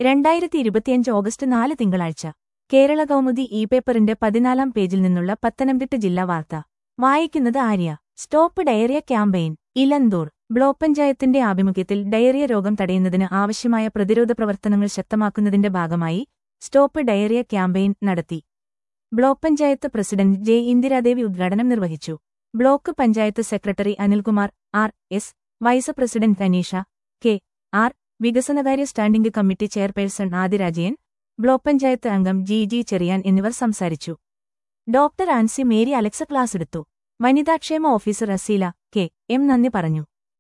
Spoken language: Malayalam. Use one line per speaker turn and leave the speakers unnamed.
രണ്ടായിരത്തി ഇരുപത്തിയഞ്ച് ഓഗസ്റ്റ് നാല് തിങ്കളാഴ്ച കേരള കൗമുദി ഇ പേപ്പറിന്റെ പതിനാലാം പേജിൽ നിന്നുള്ള പത്തനംതിട്ട ജില്ലാ വാർത്ത വായിക്കുന്നത് Arya stop diarrhoea campaign Elanthoor block പഞ്ചായത്തിന്റെ ആഭിമുഖ്യത്തിൽ ഡയറിയ രോഗം തടയുന്നതിന് ആവശ്യമായ പ്രതിരോധ പ്രവർത്തനങ്ങൾ ശക്തമാക്കുന്നതിന്റെ ഭാഗമായി സ്റ്റോപ്പ് ഡയറിയ ക്യാമ്പയിൻ നടത്തി block panchayat president J Indiradevi ഉദ്ഘാടനം നിർവഹിച്ചു block panchayat secretary Anilkumar R S vice president Thanisha K R വികസനകാര്യ standing committee chairperson Adirajayan block panchayat അംഗം ജി ജി ചെറിയാൻ എന്നിവർ സംസാരിച്ചു doctor Ancy Mary Alex class എടുത്തു വനിതാക്ഷേമ ഓഫീസർ അസീല കെ എം നന്ദി പറഞ്ഞു